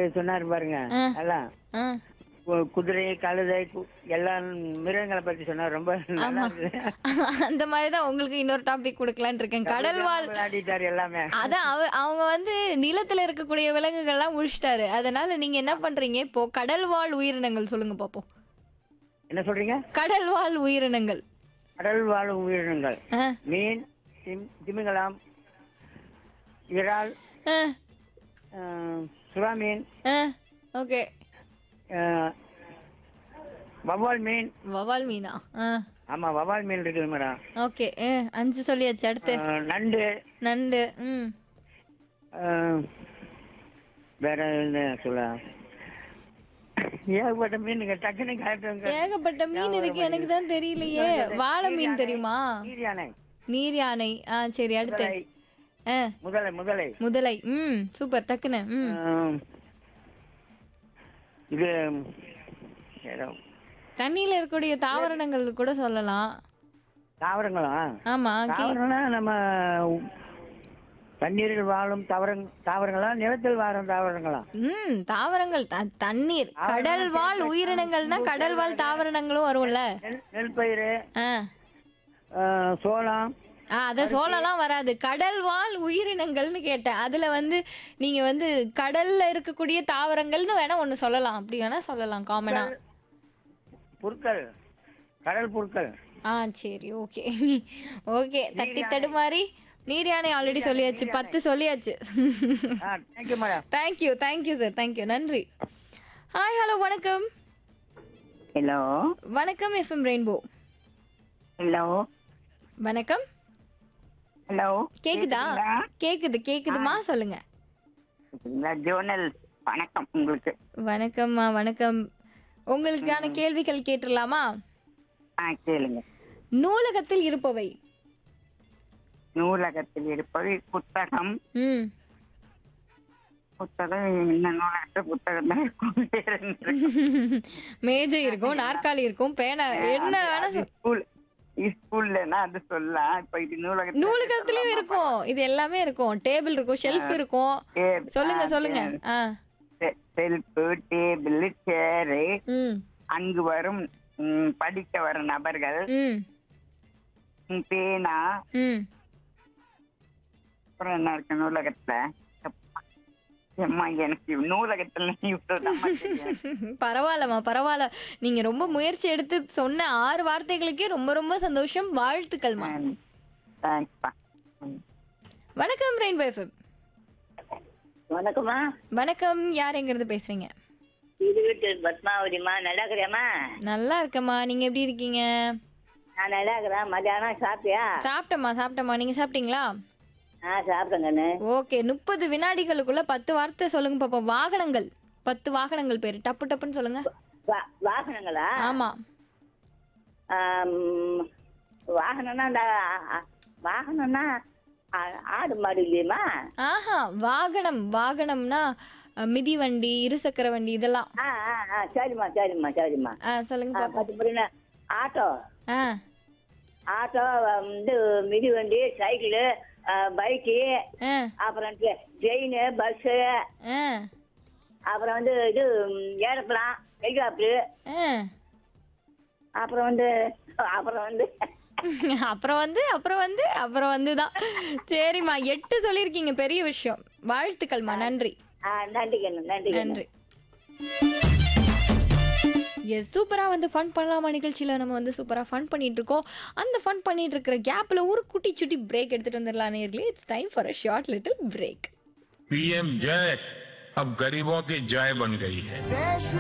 சொன்னாரு பாருங்க ஆ. எல்லாம் ஆ கு- குதிரை கழுதை கு- எல்லா மிருகங்களை பத்தி சொன்னார் ரொம்ப நல்லா ஆமா இருந்தது அந்த மாதிரி தான் உங்களுக்கு இன்னொரு டாபிக் கொடுக்கலான்னு இருக்கேன் கடல் வாழ் விளையாடிட்டாரு எல்லாமே அதான் அவ அவங்க வந்து நிலத்துல இருக்கக்கூடிய விலங்குகள்லாம் முடிச்சிட்டாரு அதனால நீங்க என்ன பண்றீங்க இப்போ கடல் வாழ் உயிரினங்கள் சொல்லுங்க பாப்போம் என்ன சொல்றீங்க கடல் வாழ் உயிரினங்கள் கடல் வாழும் உயிரினங்கள் ஆ, மீன் திம்- திமிங்கலம் இறால் ஆ, ஆஹ், சுறா மீன் ஆ, ஓகே ஆஹ், வவ்வால் மீன் வவால் மீனா ஆ, ஆமா வவ்வால் மீன் இருக்குது மேடம் ஓகே ஆ, அஞ்சு சொல்லியாச்சு அடுத்து ஆஹ், நண்டு நண்டு ம் ஆஹ், வேற என்ன சொல்ல ஏகப்பட்ட மீனுங்க டக்குன்னு காட்டுங்க ஏகப்பட்ட மீன் இருக்கு எனக்கு தான் தெரியலையே வாழை மீன் தெரியுமா நீர் யானை நீர் யானை ஆ சரி அடுத்து முதலை ஆ முதலை முதலை முதலை ம் சூப்பர் டக்குன்னு ம் ஆஹ், இது ஏதோ தண்ணியில இருக்கக்கூடிய தாவரணங்கள் கூட சொல்லலாம் தாவரங்களா ஆமா கே- தாவரங்களா நம்ம தண்ணீரில் வாழும் தாவரங் தாவரங்களா நிலத்தில் வாழும் தாவரங்களா ம் தாவரங்கள் த- தண்ணீர் கடல் வாழ் உயிரினங்கள்னா கடல் வாழ் தாவரணங்களும் வரும்ல நெல் நெல் பயிர் ஆ ஆஹ், சோளம் ஆ அத சோளம்லாம் வராது கடல் வாழ் உயிரினங்கள்னு கேட்டேன் அதுல வந்து நீங்க வந்து கடல்ல இருக்கக்கூடிய தாவரங்கள்னு வேணா ஒண்ணு சொல்லலாம் அப்படி வேணா சொல்லலாம் காமனா புற்கள் கடல் புற்கள் ஆ சரி ஓகே ஓகே தட்டி தடுமாறி நீர் யானை ஆல்ரெடி சொல்லியாச்சு பத்து சொல்லியாச்சு ஆ thank you madam thank you thank you sir thank you நன்றி ஹாய் ஹலோ வணக்கம் ஹலோ வணக்கம் எஃப்எம் ரெயின்போ ஹலோ வணக்கம் ஹலோ கேக்குதா கேக்குது கேக்குதுமா சொல்லுங்க ஜோனல் வணக்கம் உங்களுக்கு வணக்கம்மா வணக்கம் உங்களுக்கான கேள்விகள் கேட்டுடலாமா ஆ கேளுங்க நூலகத்தில் இருப்பவை நூலகத்தில் இருப்பது புத்தகம் ம் புத்தகம் இந்த நூலகத்தில் புத்தகம் தான் இருக்கும் வேற என்ன இருக்கு? மேஜை இருக்கும் நாற்காலி இருக்கும் பேனா என்ன வேணா அது ஸ்கூல் ஸ்கூல்லனா அது சொல்லலாம் இப்ப இது நூலகத்தில் நூலகத்திலயும் இருக்கும் இது எல்லாமே இருக்கும் டேபிள் இருக்கும் ஷெல்ஃப் இருக்கும் சொல்லுங்க சொல்லுங்க ஆ செல்ஃபு டேபிள் சேரு ம் அங்கு வரும் ம், படிக்க வரும் நபர்கள் ம் ம், பேனா ம் அப்புறம் என்ன இருக்கு நூலகத்துல அம்மா எனக்கு நூலகத்துல இவ்வளவுதான் தெரியும். பரவாயில்லம்மா பரவாயில்ல நீங்க ரொம்ப முயற்சி எடுத்து சொன்ன ஆறு வார்த்தைகளுக்கே ரொம்ப ரொம்ப சந்தோஷம் வாழ்த்துக்கள்மா ம், தேங்க்ஸ்ப்பா ம். வணக்கம் ரெயின்போ எஃப்எம் வணக்கம்மா வணக்கம் யார் எங்க இருந்து பேசுறீங்க இது வீட்டு பத்மாவதிம்மா நல்லா இருக்கிறியாம்மா நல்லா இருக்கம்மா நீங்க எப்படி இருக்கீங்க நான் நல்லா இருக்கிறேன் மத்தியானம் சாப்பிட்டியா சாப்பிட்டம்மா சாப்பிட்டம்மா நீங்க சாப்பிட்டீங்களா ஆ சாப்பிட்டேன் கண்ணு ஓகே முப்பது வினாடிகளுக்குள்ள பத்து வார்த்தை சொல்லுங்க பாப்போம் வாகனங்கள் பத்து வாகனங்கள் பேரு டப்பு டப்புன்னு சொல்லுங்க வா- வாகனங்களா ஆமா ஆம், வாகனம்னா இந்த ஆ- ஆ- வாகனம்னா ஆ- ஆடு மாடு இல்லையம்மா ஆஹா வாகனம் வாகனம்னா அஹ், மிதிவண்டி இருசக்கர வண்டி இதெல்லாம் ஆ ஆ ஆ சரிம்மா சரிம்மா சரிம்மா ஆ, சொல்லுங்க ஆ, பாப்போம் பத்து புரியல ஆட்டோ ஆ ஆட்டோ வந்து மிதிவண்டி சைக்கிளு பைக்கு ஆ அப்புறம் ட்ரெயின் பஸ்ஸு ஆ அப்புறம் வந்து இது ஏரோப்ளான் ஹெலிகாப்டரு ஆ அப்புறம் வந்து அப்புறம் வந்து அப்புறம் வந்து அப்புறம் வந்து அப்புறம் வந்து தான் சரிம்மா எட்டு சொல்லியிருக்கீங்க பெரிய விஷயம் வாழ்த்துக்கள்மா நன்றி ஆ, நன்றி கண்ணு நன்றி கண்ணு நன்றி எஸ் சூப்பராக வந்து ஃபன் பண்ணலாமா நிகழ்ச்சியில் நம்ம வந்து சூப்பராக ஃபன் பண்ணிட்டு இருக்கோம் அந்த ஃபன் பண்ணிட்டு இருக்கிற கேப்பில் ஒரு குட்டி சுட்டி பிரேக் எடுத்துட்டு வந்துடலாம் நேர்களே it's time for a short little break PM जय अब गरीबों की जय बन गई है देश